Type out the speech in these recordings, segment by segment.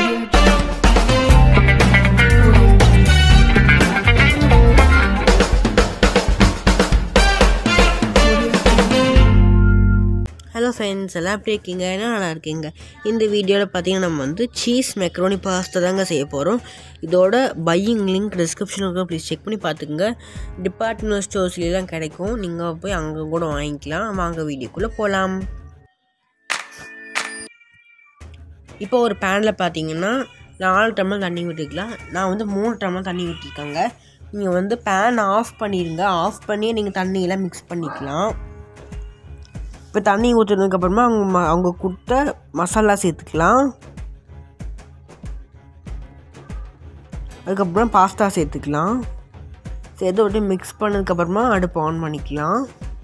hello friends எல்லாம் எப்படி இருக்கீங்க என்ன நல்லா இருக்கீங்க இந்த வீடியோவில் பார்த்தீங்கன்னா நம்ம வந்து சீஸ் மெக்ரோனி பாஸ்தா தாங்க செய்ய போகிறோம் இதோட பையிங் லிங்க் டிஸ்கிரிப்ஷனில் இருக்கும் ப்ளீஸ் செக் பண்ணி பார்த்துக்குங்க டிபார்ட்மெண்ட் ஸ்டோர்ஸ்லாம் கிடைக்கும் நீங்கள் போய் அங்கே கூட வாங்கிக்கலாம் வாங்க வீடியோக்குள்ளே போகலாம் இப்போ ஒரு பேனில் பார்த்தீங்கன்னா நாலு டம்ளர் தண்ணி விட்டுக்கலாம் நான் வந்து மூணு டம்ளர் தண்ணி விட்டுருக்கேங்க நீங்கள் வந்து பேன் ஆஃப் பண்ணிடுங்க ஆஃப் பண்ணி நீங்கள் தண்ணியெல்லாம் மிக்ஸ் பண்ணிக்கலாம் இப்போ தண்ணி ஊற்றுனதுக்கப்புறமா அவங்க ம அவங்க கொடுத்த மசாலா சேர்த்துக்கலாம் அதுக்கப்புறம் பாஸ்தா சேர்த்துக்கலாம் சேர்த்து விட்டு மிக்ஸ் பண்ணதுக்கப்புறமா அடுப்பு ஆன் பண்ணிக்கலாம்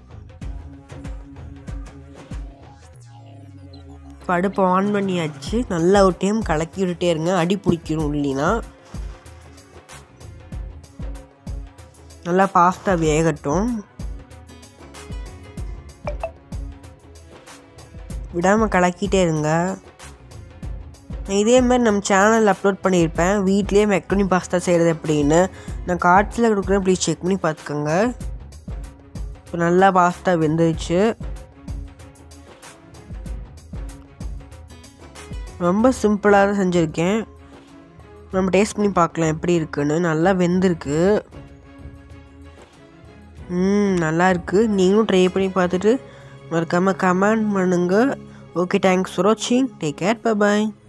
இப்போ அடுப்பு ஆன் பண்ணியாச்சு நல்லா ஒரு டைம் கலக்கி விட்டுட்டே இருங்க அடி பிடிக்கணும் இல்லைன்னா நல்லா பாஸ்தா வேகட்டும் விடாமல் கலக்கிட்டே இருங்க இதே மாதிரி நம்ம சேனலில் அப்லோட் பண்ணியிருப்பேன் வீட்லேயே மெக்ரோனி பாஸ்தா செய்கிறது எப்படின்னு நான் கார்ட்ஸில் கொடுக்குறேன் ப்ளீஸ் செக் பண்ணி பார்த்துக்கோங்க இப்போ நல்லா பாஸ்தா வெந்துருச்சு ரொம்ப சிம்பிளாக தான் செஞ்சுருக்கேன் நம்ம டேஸ்ட் பண்ணி பார்க்கலாம் எப்படி இருக்குன்னு நல்லா வெந்திருக்கு ம் நல்லா இருக்குது நீங்களும் ட்ரை பண்ணி பார்த்துட்டு மறக்காமல் கமெண்ட் பண்ணுங்கள் ஓகே தேங்க்ஸ் ஃபார் வாட்சிங் டேக் கேர் பாய்